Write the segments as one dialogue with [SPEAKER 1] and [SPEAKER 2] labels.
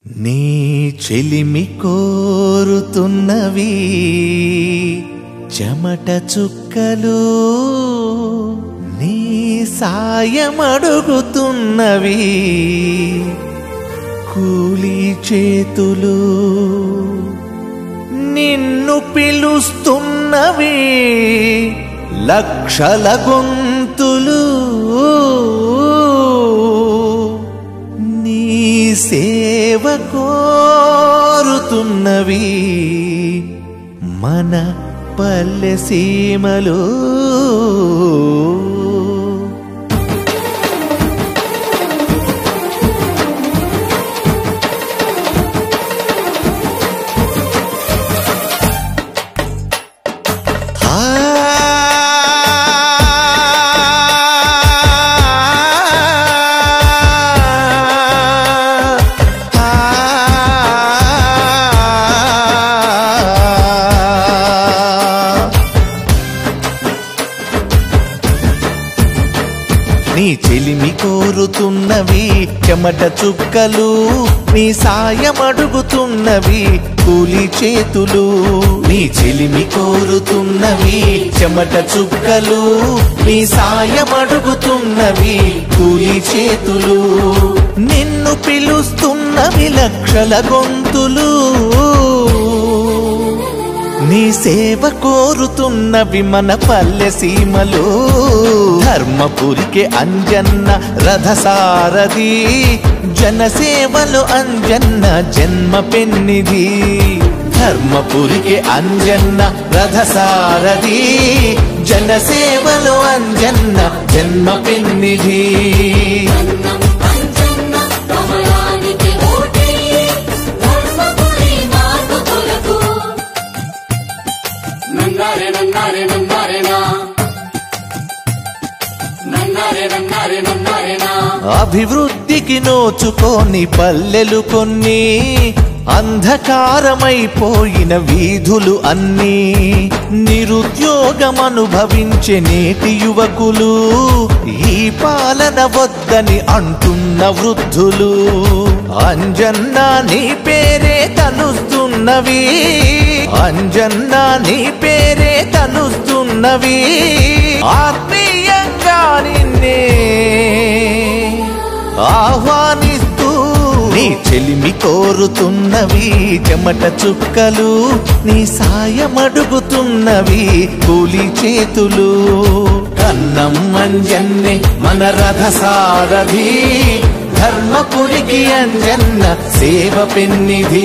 [SPEAKER 1] నీ చెలిమి కోరుతున్నవి చెమట చుక్కలు నీ సాయం అడుగుతున్నవి కూలీ చేతులు నిన్ను పిలుస్తున్నవి లక్షల గొంతులు నీ సేవ కోరుతున్నవి మన పల్లె సీమలు నీ చెలిమి కోరుతున్నవి చెమట చుక్కలు నీ సాయం అడుగుతున్నవి కూలి చేతులు నీ చెలిమి కోరుతున్నవి చెమట చుక్కలు నీ సాయం అడుగుతున్నవి కూలి చేతులు నిన్ను పిలుస్తున్నవి లక్షల గొంతులు నీ సేవ కోరుతున్నవి మన పల్లె సీమలు ధర్మపురికి అంజన్న రథసారథి జనసేవలు అంజన్న జన్మ పెన్నిది ధర్మపురికి అంజన్న రథసారథి జనసేవలు అంజన్న జన్మ పెన్నిధి
[SPEAKER 2] అంజన్న కమలానికి ఓటే ధర్మపురి మార్పు కొరకు నన్నారే నన్నారే నన్నారేనా నన్నారే నన్నారే నన్నారేనా
[SPEAKER 1] అభివృద్ధికి నోచుకోని పల్లెలు కొన్ని అంధకారమైపోయిన వీధులు అన్నీ నిరుద్యోగమనుభవించే నేటి యువకులు ఈ పాలన వద్దని అంటున్న వృద్ధులు అంజన్న నీ పేరే తలుస్తున్నవి అంజన్న నీ పేరే తలుస్తున్నవి ఆత్మీయంగా నిన్నే ఆహ్వానిస్తూ నీ చెలిమి కోరుతున్నవి చెమట చుక్కలు నీ సాయం అడుగుతున్నవి కూలి చేతులు కన్నం అంజన్నే మన రథ సారథి ధర్మపురికి అంజన్న సేవ పెన్నిధి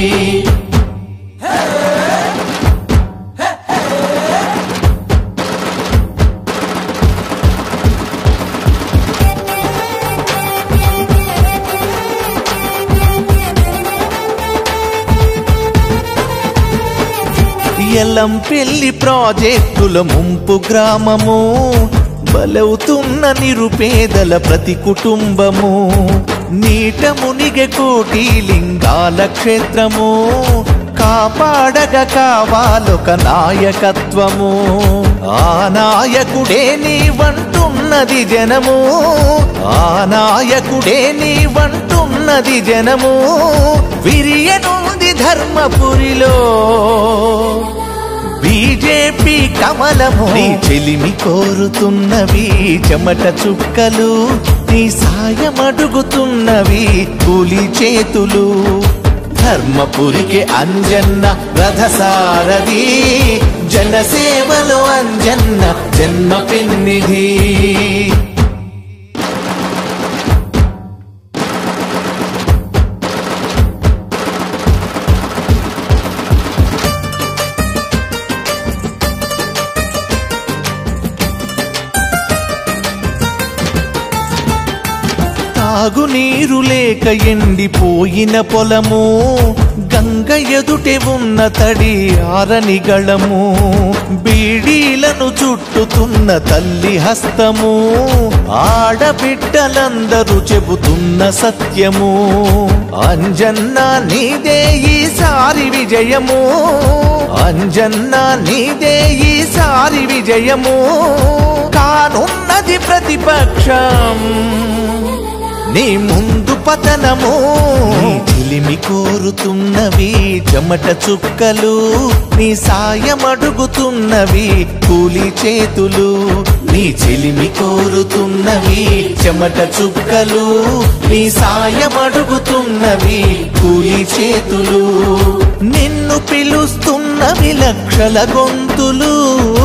[SPEAKER 1] ఎల్లం పెళ్లి ప్రాజెక్టుల ముంపు గ్రామము బలవుతున్న నిరుపేదల ప్రతి కుటుంబము నీట మునిగె కోటి లింగాల క్షేత్రము కాపాడగ కావాలొక నాయకత్వము ఆ నాయకుడే నీవంటున్నది జనము ఆ నాయకుడే నీవంటున్నది జనము విరియనుంది ధర్మపురిలో బీజేపీ కమలము నీ చెలిమి కోరుతున్నవి చెమట చుక్కలు నీ సాయం అడుగుతున్నవి కూలి చేతులు ధర్మపురికి అంజన్న రథసారథి జనసేవలో అంజన్న జన్మ పెన్నిధి తాగునీరు లేక ఎండిపోయిన పొలము గంగ ఎదుటే ఉన్న తడి ఆరని గళము బీడీలను చుట్టుతున్న తల్లి హస్తము ఆడబిడ్డలందరూ చెబుతున్న సత్యము అంజన్న నీదే ఈసారి విజయము అంజన్న నీదే ఈసారి విజయము కానున్నది ప్రతిపక్షం నీ ముందు పతనము నీ చిలిమి కోరుతున్నవి చెమట చుక్కలు నీ సాయమడుగుతున్నవి కూలి చేతులు నీ చెలిమి కోరుతున్నవి చెమట చుక్కలు నీ సాయమడుగుతున్నవి కూలి చేతులు నిన్ను పిలుస్తున్నవి లక్షల గొంతులు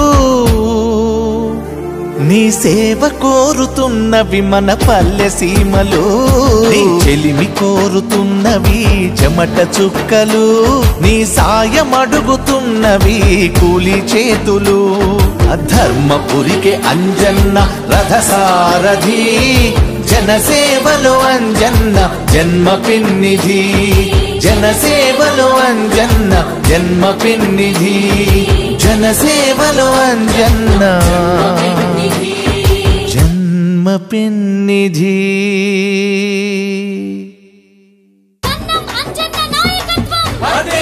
[SPEAKER 1] నీ సేవ కోరుతున్నవి మన పల్లె సీమలు నీ చెలిమి కోరుతున్నవి చెమట చుక్కలు నీ సాయం అడుగుతున్నవి కూలి చేతులు అధర్మపురికి అంజన్న రథసారథి జనసేవలో అంజన్న జన్మ పిన్నిధి జనసేవలో అంజన్న జన్మ పిన్నిధి జనసేవలో అంజన్న జన్మ పిన్నిధి
[SPEAKER 3] కన్నం అంజన్న నాయకత్వం